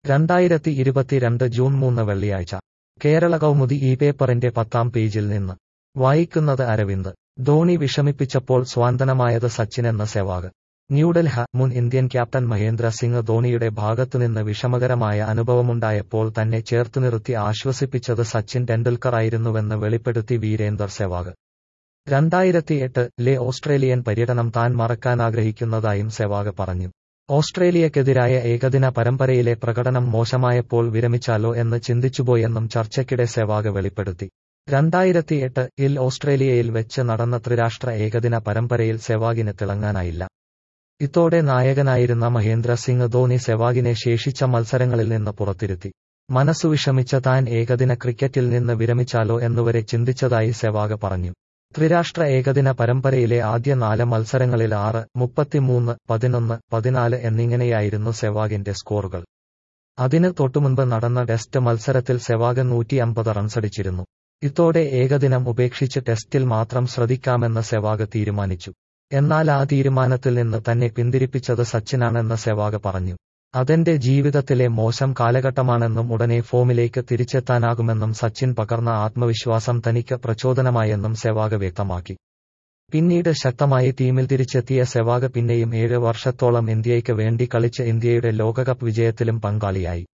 രണ്ടായിരത്തി ഇരുപത്തിരണ്ട് ജൂൺ മൂന്ന് വെള്ളിയാഴ്ച കേരള കൗമുദി ഈ പേപ്പറിന്റെ പത്താം പേജിൽ നിന്ന് വായിക്കുന്നത് അരവിന്ദ് ധോണി വിഷമിപ്പിച്ചപ്പോൾ സ്വാന്തനമായത് സച്ചിനെന്ന സെവാഗ് ന്യൂഡൽഹി മുൻ ഇന്ത്യൻ ക്യാപ്റ്റൻ മഹേന്ദ്ര സിംഗ് ധോണിയുടെ ഭാഗത്തുനിന്ന് വിഷമകരമായ അനുഭവമുണ്ടായപ്പോൾ തന്നെ ചേർത്തുനിർത്തി ആശ്വസിപ്പിച്ചത് സച്ചിൻ ടെണ്ടുൽക്കർ ആയിരുന്നുവെന്ന് വെളിപ്പെടുത്തി വീരേന്ദർ സെവാഗ് രണ്ടായിരത്തി എട്ട് ലെ ഓസ്ട്രേലിയൻ പര്യടനം താൻ മറക്കാനാഗ്രഹിക്കുന്നതായും സെവാഗ് പറഞ്ഞു ഓസ്ട്രേലിയക്കെതിരായ ഏകദിന പരമ്പരയിലെ പ്രകടനം മോശമായപ്പോൾ വിരമിച്ചാലോ എന്ന് ചിന്തിച്ചുപോയെന്നും ചർച്ചയ്ക്കിടെ സെവാഗ് വെളിപ്പെടുത്തി രണ്ടായിരത്തി എട്ട് ഇൽ ഓസ്ട്രേലിയയിൽ വെച്ച് നടന്ന ത്രിരാഷ്ട്ര ഏകദിന പരമ്പരയിൽ സെവാഗിന് തിളങ്ങാനായില്ല ഇതോടെ നായകനായിരുന്ന മഹേന്ദ്ര സിംഗ് ധോണി സെവാഗിനെ ശേഷിച്ച മത്സരങ്ങളിൽ നിന്ന് പുറത്തിരുത്തി മനസ്സു വിഷമിച്ച താൻ ഏകദിന ക്രിക്കറ്റിൽ നിന്ന് വിരമിച്ചാലോ എന്നുവരെ ചിന്തിച്ചതായി സെവാഗ് പറഞ്ഞു ത്രിരാഷ്ട്ര ഏകദിന പരമ്പരയിലെ ആദ്യ നാല് മത്സരങ്ങളിൽ ആറ് മുപ്പത്തിമൂന്ന് പതിനൊന്ന് പതിനാല് എന്നിങ്ങനെയായിരുന്നു സെവാഗിന്റെ സ്കോറുകൾ അതിന് തൊട്ടുമുൻപ് നടന്ന ടെസ്റ്റ് മത്സരത്തിൽ സെവാഗ് നൂറ്റി അമ്പത് റൺസടിച്ചിരുന്നു ഇതോടെ ഏകദിനം ഉപേക്ഷിച്ച് ടെസ്റ്റിൽ മാത്രം ശ്രദ്ധിക്കാമെന്ന് സെവാഗ് തീരുമാനിച്ചു എന്നാൽ ആ തീരുമാനത്തിൽ നിന്ന് തന്നെ പിന്തിരിപ്പിച്ചത് സച്ചിനാണെന്ന് സെവാഗ് പറഞ്ഞു അതെന്റെ ജീവിതത്തിലെ മോശം കാലഘട്ടമാണെന്നും ഉടനെ ഫോമിലേക്ക് തിരിച്ചെത്താനാകുമെന്നും സച്ചിൻ പകർന്ന ആത്മവിശ്വാസം തനിക്ക് പ്രചോദനമായെന്നും സെവാഗ് വ്യക്തമാക്കി പിന്നീട് ശക്തമായി ടീമിൽ തിരിച്ചെത്തിയ സെവാഗ് പിന്നെയും ഏഴ് വർഷത്തോളം ഇന്ത്യയ്ക്ക് വേണ്ടി കളിച്ച് ഇന്ത്യയുടെ ലോകകപ്പ് വിജയത്തിലും പങ്കാളിയായി